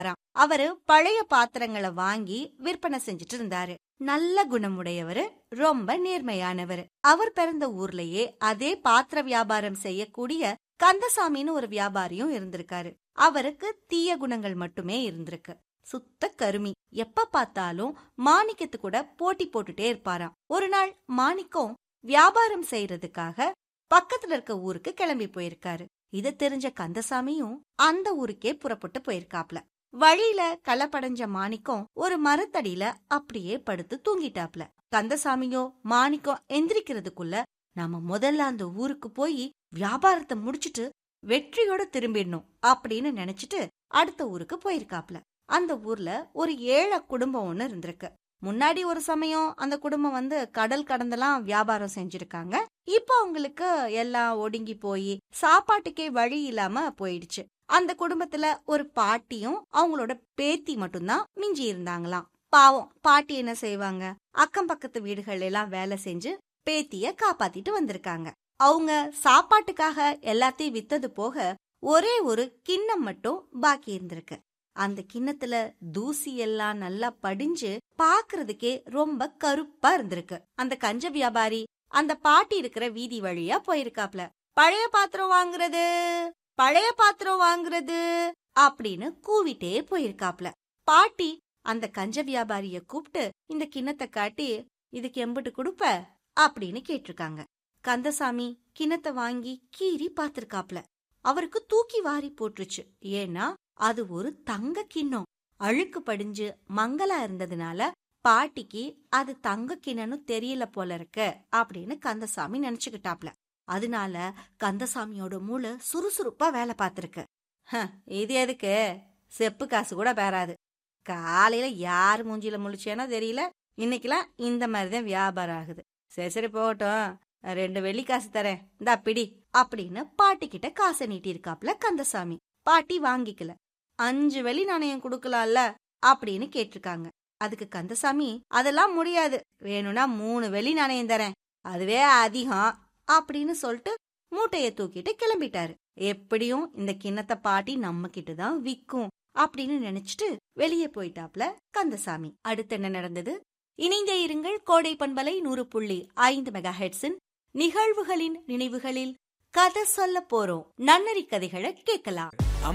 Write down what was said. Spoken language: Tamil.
அவரு பழைய பாத்திரங்களை வாங்கி விற்பனை செஞ்சுட்டு இருந்தாரு நல்ல குணமுடையவரு ரொம்ப நேர்மையானவரு அவர் பிறந்த ஊர்லயே அதே பாத்திர வியாபாரம் செய்யக்கூடிய கந்தசாமின்னு ஒரு வியாபாரியும் இருந்திருக்காரு அவருக்கு தீய குணங்கள் மட்டுமே இருந்திருக்கு சுத்த கருமி எப்ப பார்த்தாலும் மாணிக்கத்து கூட போட்டி போட்டுட்டே இருப்பாராம் ஒரு நாள் மாணிக்கம் வியாபாரம் செய்யறதுக்காக பக்கத்துல இருக்க ஊருக்கு கிளம்பி போயிருக்காரு இத தெரிஞ்ச கந்தசாமியும் அந்த ஊருக்கே புறப்பட்டு போயிருக்காப்ல வழியில களப்படைஞ்ச மாணிக்கம் ஒரு மரத்தடியில அப்படியே படுத்து தூங்கிட்டாப்ல கந்தசாமியோ மாணிக்கம் எந்திரிக்கிறதுக்குள்ள நாம முதல்ல அந்த ஊருக்கு போய் வியாபாரத்தை முடிச்சிட்டு வெற்றியோட திரும்பிடணும் அப்படின்னு நினைச்சிட்டு அடுத்த ஊருக்கு போயிருக்காப்ல அந்த ஊர்ல ஒரு ஏழை குடும்பம் ஒண்ணு இருந்திருக்கு முன்னாடி ஒரு சமயம் அந்த குடும்பம் வந்து கடல் கடந்தெல்லாம் வியாபாரம் செஞ்சிருக்காங்க இப்போ அவங்களுக்கு எல்லாம் ஒடுங்கி போய் சாப்பாட்டுக்கே வழி இல்லாம போயிடுச்சு அந்த குடும்பத்துல ஒரு பாட்டியும் அவங்களோட பேத்தி மட்டும்தான் மிஞ்சி இருந்தாங்களாம் பாவம் பாட்டி என்ன செய்வாங்க அக்கம் பக்கத்து வீடுகள் எல்லாம் வேலை செஞ்சு பேத்திய காப்பாத்திட்டு வந்திருக்காங்க அவங்க சாப்பாட்டுக்காக எல்லாத்தையும் வித்தது போக ஒரே ஒரு கிண்ணம் மட்டும் பாக்கி இருந்திருக்கு அந்த கிண்ணத்துல தூசி எல்லாம் நல்லா படிஞ்சு பாக்குறதுக்கே ரொம்ப கருப்பா இருந்திருக்கு அந்த கஞ்ச வியாபாரி அந்த பாட்டி இருக்கிற வீதி வழியா போயிருக்காப்ல பழைய பாத்திரம் வாங்குறது பழைய பாத்திரம் வாங்குறது அப்படின்னு கூவிட்டே போயிருக்காப்ல பாட்டி அந்த கஞ்ச வியாபாரிய கூப்பிட்டு இந்த கிண்ணத்தை காட்டி இதுக்கு எம்பிட்டு கொடுப்ப அப்படின்னு கேட்டிருக்காங்க கந்தசாமி கிண்ணத்தை வாங்கி கீறி பாத்திருக்காப்ல அவருக்கு தூக்கி வாரி போட்டுருச்சு ஏன்னா அது ஒரு தங்க கிண்ணம் அழுக்கு படிஞ்சு மங்கலா இருந்ததுனால பாட்டிக்கு அது தங்க கிண்ணன்னு தெரியல போல இருக்கு அப்படின்னு கந்தசாமி நினைச்சுக்கிட்டாப்ல அதனால கந்தசாமியோட மூளை சுறுசுறுப்பா வேலை பார்த்திருக்கு இது எதுக்கு செப்பு காசு கூட பேராது காலையில யார் மூஞ்சில முழிச்சேனோ தெரியல இன்னைக்கெல்லாம் இந்த மாதிரிதான் வியாபாரம் ஆகுது சரி சரி போகட்டும் ரெண்டு வெள்ளி காசு தரேன் இந்தா பிடி அப்படின்னு பாட்டி கிட்ட காசை நீட்டியிருக்காப்ல கந்தசாமி பாட்டி வாங்கிக்கல அஞ்சு வெள்ளி நாணயம் கொடுக்கலாம்ல அப்படின்னு கேட்டிருக்காங்க அதுக்கு கந்தசாமி அதெல்லாம் முடியாது வேணும்னா மூணு வெள்ளி நாணயம் தரேன் அதுவே அதிகம் அப்படின்னு சொல்லிட்டு மூட்டைய தூக்கிட்டு கிளம்பிட்டாரு எப்படியும் இந்த கிண்ணத்தை பாட்டி நம்ம கிட்ட தான் விக்கும் அப்படின்னு நினைச்சிட்டு வெளியே போயிட்டாப்ல கந்தசாமி அடுத்து என்ன நடந்தது இணைந்தே இருங்கள் கோடை பண்பலை நூறு புள்ளி ஐந்து மெகா ஹெட்ஸின் நிகழ்வுகளின் நினைவுகளில் கதை சொல்ல போறோம் நன்னறி கதைகளை கேட்கலாம்